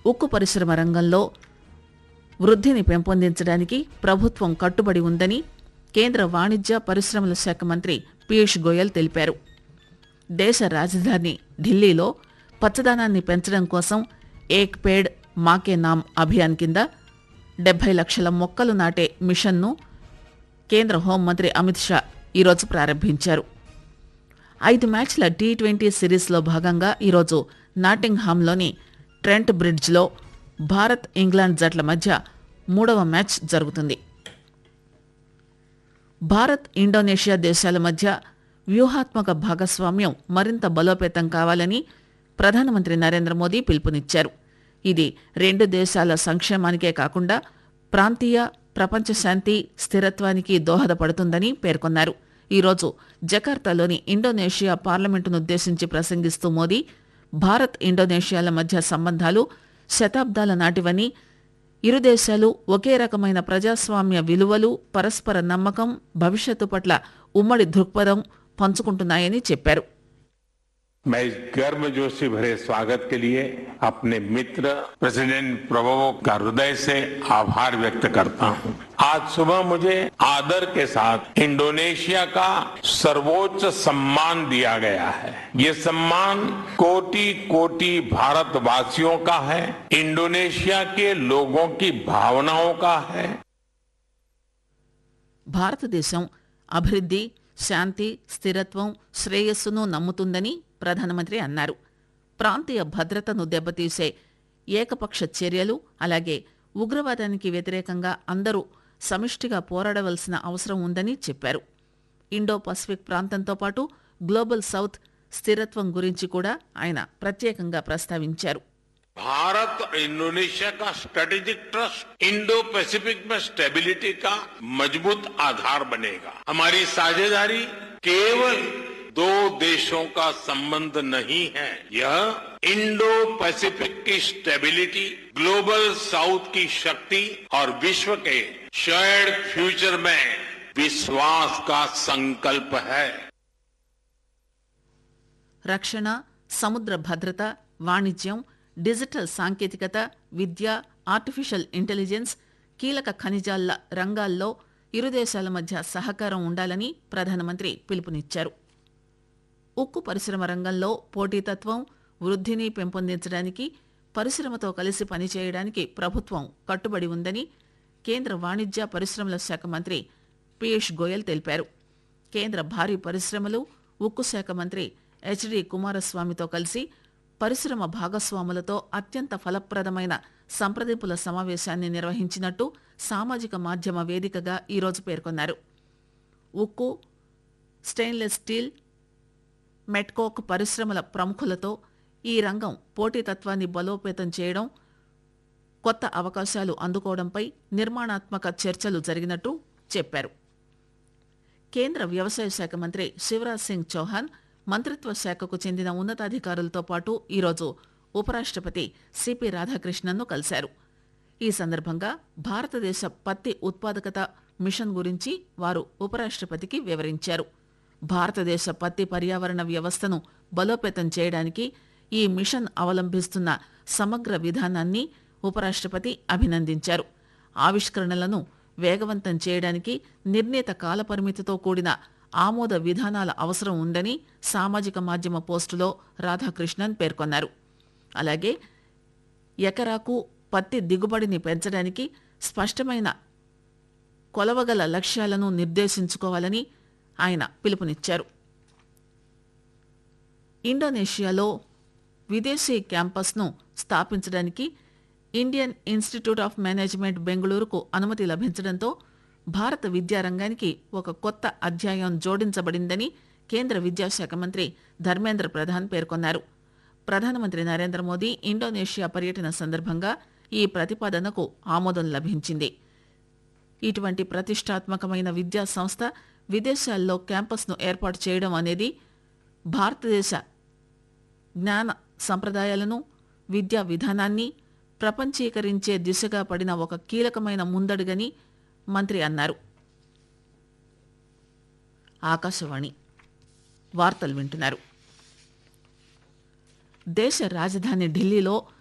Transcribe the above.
ఉక్కు పరిశ్రమ రంగంలో వృద్ధిని పెంపొందించడానికి ప్రభుత్వం కట్టుబడి ఉందని కేంద్ర వాణిజ్య పరిశ్రమల శాఖ మంత్రి పీయూష్ గోయల్ తెలిపారు దేశ రాజధాని ఢిల్లీలో పచ్చదనాన్ని పెంచడం కోసం ఏక్ పేడ్ మాకే నామ్ అభియాన్ కింద డెబ్బై లక్షల మొక్కలు నాటే మిషన్ను కేంద్ర హోంమంత్రి అమిత్ షా ఈరోజు ప్రారంభించారు ఐదు మ్యాచ్ల టీ ట్వంటీ సిరీస్లో భాగంగా ఈరోజు నాటింగ్హామ్లోని ట్రెంట్ బ్రిడ్జ్లో భారత్ ఇంగ్లాండ్ జట్ల మధ్య మూడవ మ్యాచ్ జరుగుతుంది భారత్ ఇండోనేషియా దేశాల మధ్య వ్యూహాత్మక భాగస్వామ్యం మరింత బలోపేతం కావాలని ప్రధానమంత్రి నరేంద్ర మోదీ పిలుపునిచ్చారు ఇది రెండు దేశాల సంక్షేమానికే కాకుండా ప్రాంతీయ ప్రపంచ శాంతి స్థిరత్వానికి దోహదపడుతుందని పేర్కొన్నారు ఈరోజు జకార్తాలోని ఇండోనేషియా పార్లమెంటునుద్దేశించి ప్రసంగిస్తూ మోదీ భారత్ ఇండోనేషియాల మధ్య సంబంధాలు శతాబ్దాల నాటివని ఇరు దేశాలు ఒకే రకమైన ప్రజాస్వామ్య విలువలు పరస్పర నమ్మకం భవిష్యత్తు పట్ల ఉమ్మడి దృక్పథం పంచుకుంటున్నాయని చెప్పారు मैं इस गर्मजोशी भरे स्वागत के लिए अपने मित्र प्रेसिडेंट प्रभो का हृदय से आभार व्यक्त करता हूं। आज सुबह मुझे आदर के साथ इंडोनेशिया का सर्वोच्च सम्मान दिया गया है ये सम्मान कोटि कोटि भारतवासियों का है इंडोनेशिया के लोगों की भावनाओं का है భారతదేశం అభివృద్ధి శాంతి స్థిరత్వం శ్రేయస్సును నమ్ముతుందని ప్రధానమంత్రి అన్నారు ప్రాంతీయ భద్రతను దెబ్బతీసే ఏకపక్ష చర్యలు అలాగే ఉగ్రవాదానికి వ్యతిరేకంగా అందరూ సమిష్టిగా పోరాడవలసిన అవసరం ఉందని చెప్పారు ఇండో పసిఫిక్ ప్రాంతంతో పాటు గ్లోబల్ సౌత్ స్థిరత్వం గురించి కూడా ఆయన ప్రత్యేకంగా ప్రస్తావించారు भारत और इंडोनेशिया का स्ट्रेटेजिक ट्रस्ट इंडो पैसिफिक में स्टेबिलिटी का मजबूत आधार बनेगा हमारी साझेदारी केवल दो देशों का संबंध नहीं है यह इंडो पैसिफिक की स्टेबिलिटी ग्लोबल साउथ की शक्ति और विश्व के शेयर्ड फ्यूचर में विश्वास का संकल्प है రక్షణ సముద్ర భద్రత వాణిజ్యం డిజిటల్ సాంకేతికత విద్య ఆర్టిఫిషియల్ ఇంటెలిజెన్స్ కీలక ఖనిజాల రంగాల్లో ఇరు దేశాల మధ్య సహకారం ఉండాలని ప్రధానమంత్రి పిలుపునిచ్చారు ఉక్కు పరిశ్రమ రంగంలో పోటీతత్వం వృద్ధిని పెంపొందించడానికి పరిశ్రమతో కలిసి పనిచేయడానికి ప్రభుత్వం కట్టుబడి ఉందని కేంద్ర వాణిజ్య పరిశ్రమల శాఖ మంత్రి పీయూష్ గోయల్ తెలిపారు కేంద్ర భారీ పరిశ్రమలు ఉక్కు శాఖ మంత్రి హెచ్డి కుమారస్వామితో కలిసి పరిశ్రమ భాగస్వాములతో అత్యంత ఫలప్రదమైన సంప్రదింపుల సమావేశాన్ని నిర్వహించినట్టు సామాజిక మాధ్యమ వేదికగా ఈరోజు పేర్కొన్నారు ఉక్కు స్టెయిన్లెస్ స్టీల్ మెట్కోక్ పరిశ్రమల ప్రముఖులతో ఈ రంగం పోటీతత్వాన్ని బలోపేతం చేయడం కొత్త అవకాశాలు అందుకోవడంపై నిర్మాణాత్మక చర్చలు జరిగినట్టు చెప్పారు కేంద్ర వ్యవసాయ శాఖ మంత్రి శివరాజ్ సింగ్ చౌహాన్ మంత్రిత్వ శాఖకు చెందిన ఉన్నతాధికారులతో పాటు ఈరోజు ఉపరాష్ట్రపతి సిపి రాధాకృష్ణన్ను కలిశారు ఈ సందర్భంగా భారతదేశ పత్తి ఉత్పాదకత మిషన్ గురించి వారు ఉపరాష్ట్రపతికి వివరించారు భారతదేశ పత్తి పర్యావరణ వ్యవస్థను బలోపేతం చేయడానికి ఈ మిషన్ అవలంబిస్తున్న సమగ్ర విధానాన్ని ఉపరాష్ట్రపతి అభినందించారు ఆవిష్కరణలను వేగవంతం చేయడానికి నిర్ణీత కాలపరిమితితో కూడిన ఆమోద విధానాల అవసరం ఉందని సామాజిక మాధ్యమ పోస్టులో రాధాకృష్ణన్ పేర్కొన్నారు అలాగే ఎకరాకు పత్తి దిగుబడిని పెంచడానికి స్పష్టమైన కొలవగల లక్ష్యాలను నిర్దేశించుకోవాలని ఆయన పిలుపునిచ్చారు ఇండోనేషియాలో విదేశీ క్యాంపస్ను స్థాపించడానికి ఇండియన్ ఇన్స్టిట్యూట్ ఆఫ్ మేనేజ్మెంట్ బెంగళూరుకు అనుమతి లభించడంతో భారత విద్యారంగానికి ఒక కొత్త అధ్యాయం జోడించబడిందని కేంద్ర విద్యాశాఖ మంత్రి ధర్మేంద్ర ప్రధాన్ పేర్కొన్నారు ప్రధానమంత్రి నరేంద్ర మోదీ ఇండోనేషియా పర్యటన సందర్భంగా ఈ ప్రతిపాదనకు ఆమోదం లభించింది ఇటువంటి ప్రతిష్టాత్మకమైన విద్యా సంస్థ విదేశాల్లో క్యాంపస్ను ఏర్పాటు చేయడం అనేది భారతదేశ జ్ఞాన సంప్రదాయాలను విద్యా విధానాన్ని ప్రపంచీకరించే దిశగా పడిన ఒక కీలకమైన ముందడుగని మంత్రి అన్నారు ఆకాశవాణి వార్తలు వింటున్నారు దేశ రాజధాని ఢిల్లీలో